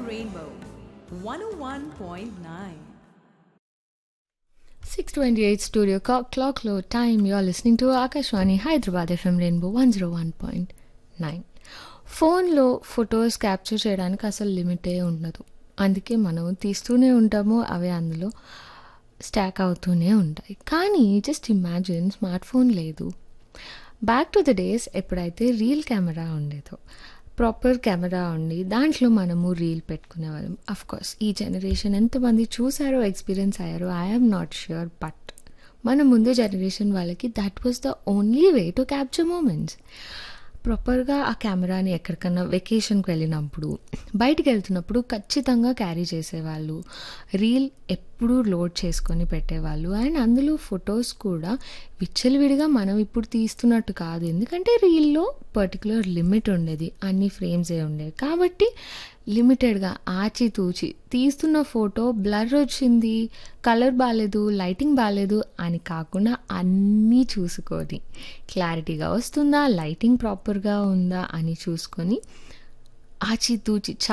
Rainbow 101.9. 628 Studio Co- Clock Low Time. You're listening to Akashwani Hyderabad FM Rainbow 101.9. ఫోన్లో photos capture చేయడానికి అసలు లిమిటే ఉండదు అందుకే మనం తీస్తూనే ఉంటాము అవి అందులో స్టాక్ అవుతూనే ఉంటాయి కానీ జస్ట్ ఇమాజిన్ స్మార్ట్ ఫోన్ లేదు బ్యాక్ టు ద డేస్ ఎప్పుడైతే రీల్ కెమెరా ఉండేదో ప్రాపర్ కెమెరా ఉండి దాంట్లో మనము రీల్ పెట్టుకునేవాళ్ళం అఫ్ కోర్స్ ఈ జనరేషన్ ఎంతమంది చూసారో ఎక్స్పీరియన్స్ అయ్యారో ఐఎమ్ నాట్ ష్యూర్ బట్ మన ముందు జనరేషన్ వాళ్ళకి that was the only way to capture moments ప్రాపర్గా ఆ కెమెరాని ఎక్కడికన్నా వెకేషన్కి వెళ్ళినప్పుడు బయటికి వెళ్తున్నప్పుడు ఖచ్చితంగా క్యారీ చేసేవాళ్ళు రీల్ ఎప్పుడూ లోడ్ చేసుకొని పెట్టేవాళ్ళు అండ్ అందులో ఫొటోస్ కూడా విచ్చలవిడిగా మనం ఇప్పుడు తీస్తున్నట్టు కాదు ఎందుకంటే రీల్లో పర్టికులర్ లిమిట్ ఉండేది అన్ని ఫ్రేమ్సే ఉండేవి కాబట్టి లిమిటెడ్గా ఆచితూచి తీస్తున్న ఫోటో బ్లర్ వచ్చింది కలర్ బాగాలేదు లైటింగ్ బాగాలేదు అని కాకుండా అన్నీ చూసుకొని క్లారిటీగా వస్తుందా లైటింగ్ ప్రాపర్గా ఉందా అని చూసుకొని ఆచితూచి